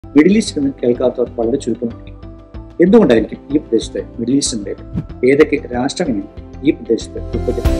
middle east എന്ന് കേൾക്കാത്തവർ വളരെ ചുരുക്കമായിരിക്കും എന്തുകൊണ്ടായിരിക്കും ഈ പ്രദേശത്തെ മിഡിൽ ഈസ്റ്റിന്റെ ഏതൊക്കെ രാഷ്ട്രങ്ങളാണ് ഈ പ്രദേശത്ത് ഉൾപ്പെട്ടിട്ടുള്ളത്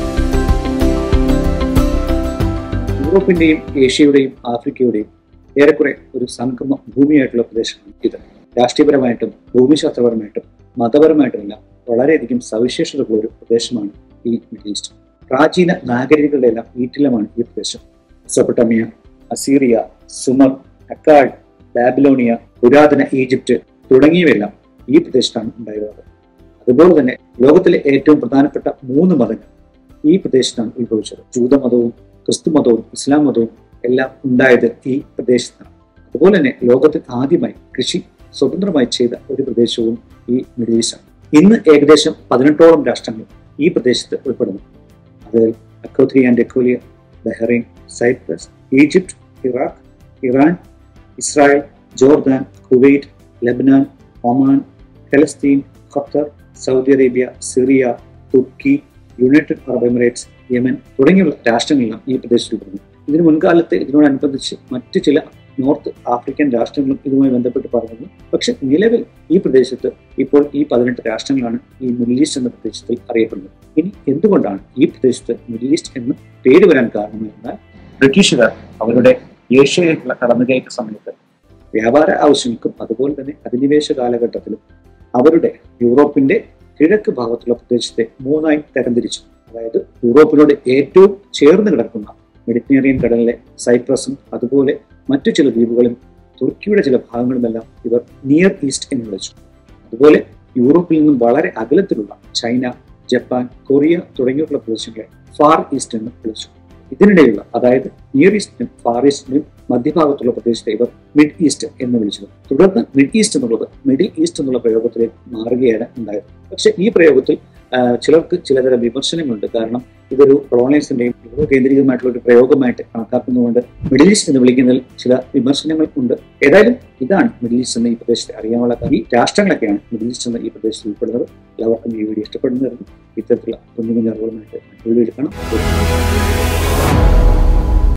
യൂറോപ്പിന്റെയും ഏഷ്യയുടെയും ആഫ്രിക്കയുടെയും ഏറെക്കുറെ ഒരു സംഗമ ഭൂമിയായിട്ടുള്ള പ്രദേശമാണ് ഇത് രാഷ്ട്രീയപരമായിട്ടും ഭൂമിശാസ്ത്രപരമായിട്ടും മതപരമായിട്ടുമെല്ലാം വളരെയധികം സവിശേഷതകളുള്ള ഒരു പ്രദേശമാണ് ഈ മിഡിൽ ഈസ്റ്റ് പ്രാചീന നാഗരികകളുടെ എല്ലാം ഈറ്റിലമാണ് ഈ പ്രദേശം Mesopotamia Assyria Sumer Akkad Babylonia പുരാതന ഈജിപ്റ്റ് തുടങ്ങിയവയെല്ലാം ഈ പ്രദേശത്താണ് ഉണ്ടായിരുന്നത് അതുപോലെ തന്നെ ലോകത്തിലെ ഏറ്റവും പ്രധാനപ്പെട്ട മൂന്ന് മതങ്ങൾ ഈ പ്രദേശത്താണ് ഉത്ഭവിച്ചത് ജൂതമതവും ക്രിസ്തു മതവും ഇസ്ലാം മതവും എല്ലാം ഉണ്ടായത് ഈ പ്രദേശത്താണ് അതുപോലെ തന്നെ ലോകത്തിൽ ആദ്യമായി കൃഷി സ്വതന്ത്രമായി ചെയ്ത ഒരു പ്രദേശവും ഈ മിഡിൽ ഈസ്റ്റാണ് ഇന്ന് ഏകദേശം പതിനെട്ടോളം രാഷ്ട്രങ്ങൾ ഈ പ്രദേശത്ത് ഉൾപ്പെടുന്നു അതിൽ Akrotiri and Dhekelia Bahrain Cyprus Egypt Iraq Iran Israel Jordan Kuwait Lebanon Oman ഫലസ്തീൻ Qatar Saudi Arabia Syria Turkey United Arab Emirates Yemen തുടങ്ങിയുള്ള രാഷ്ട്രങ്ങളെല്ലാം ഈ പ്രദേശത്ത് ഉൾപ്പെടുന്നു ഇതിന് മുൻകാലത്ത് ഇതിനോടനുബന്ധിച്ച് മറ്റ് ചില നോർത്ത് ആഫ്രിക്കൻ രാഷ്ട്രങ്ങളും ഇതുമായി ബന്ധപ്പെട്ട് പറഞ്ഞിരുന്നു പക്ഷെ നിലവിൽ ഈ പ്രദേശത്ത് ഇപ്പോൾ ഈ പതിനെട്ട് രാഷ്ട്രങ്ങളാണ് ഈ മിഡിൽ ഈസ്റ്റ് എന്ന പ്രദേശത്തിൽ അറിയപ്പെടുന്നത് ഇനി എന്തുകൊണ്ടാണ് ഈ പ്രദേശത്ത് മിഡിൽ ഈസ്റ്റ് എന്ന് പേര് വരാൻ കാരണമെന്നാൽ ബ്രിട്ടീഷുകാർ അവരുടെ ഏഷ്യയിലേക്കുള്ള കടന്നുകയറ്റ സമയത്ത് വ്യാപാര ആവശ്യങ്ങൾക്കും അതുപോലെ തന്നെ അധിനിവേശ കാലഘട്ടത്തിലും അവരുടെ യൂറോപ്പിന്റെ കിഴക്ക് ഭാഗത്തുള്ള പ്രദേശത്തെ മൂന്നായി തരംതിരിച്ചു അതായത് യൂറോപ്പിനോട് ഏറ്റവും ചേർന്ന് കിടക്കുന്ന മെഡിറ്ററേനിയൻ കടലിലെ സൈപ്രസും അതുപോലെ മറ്റു ചില ദ്വീപുകളും തുർക്കിയുടെ ചില ഭാഗങ്ങളുമെല്ലാം ഇവർ നിയർ ഈസ്റ്റ് എന്ന് വിളിച്ചു അതുപോലെ യൂറോപ്പിൽ നിന്നും വളരെ അകലത്തിലുള്ള ചൈന ജപ്പാൻ കൊറിയ തുടങ്ങിയുള്ള പ്രദേശങ്ങളെ ഫാർ ഈസ്റ്റ് എന്ന് വിളിച്ചു ഇതിനിടെയുള്ള അതായത് നിയർ ഈസ്റ്റിനും ഫാർ ഈസ്റ്റിനും മധ്യഭാഗത്തുള്ള പ്രദേശത്തെ ഇവർ മിഡ് ഈസ്റ്റ് എന്ന് വിളിച്ചത് തുടർന്ന് മിഡ് ഈസ്റ്റ് എന്നുള്ളത് മിഡിൽ ഈസ്റ്റ് എന്നുള്ള പ്രയോഗത്തിലേക്ക് മാറുകയാണ് ഉണ്ടായത് പക്ഷെ ഈ പ്രയോഗത്തിൽ ചിലർക്ക് ചിലതരം വിമർശനങ്ങളുണ്ട് കാരണം ഇതൊരു കൊളോണിയൽസിന്റെയും യൂറോ കേന്ദ്രീകരമായിട്ടുള്ള ഒരു പ്രയോഗമായിട്ട് കണക്കാക്കുന്നതുകൊണ്ട് മിഡിൽ ഈസ്റ്റ് എന്ന് വിളിക്കുന്നതിൽ ചില വിമർശനങ്ങൾ ഉണ്ട് ഏതായാലും ഇതാണ് മിഡിൽ ഈസ്റ്റ് എന്ന ഈ പ്രദേശത്തെ അറിയാനുള്ള ഈ രാഷ്ട്രങ്ങളൊക്കെയാണ് മിഡിൽ ഈസ്റ്റ് എന്ന ഈ പ്രദേശത്ത് ഉൾപ്പെടുന്നത് എല്ലാവർക്കും ഈ വീഡിയോ ഇഷ്ടപ്പെടുന്നതായിരുന്നു ഇത്തരത്തിലുള്ള കുഞ്ഞു കുഞ്ഞു അറിവുകളുമായിട്ട് മറ്റൊരു വീഡിയോ കാണാം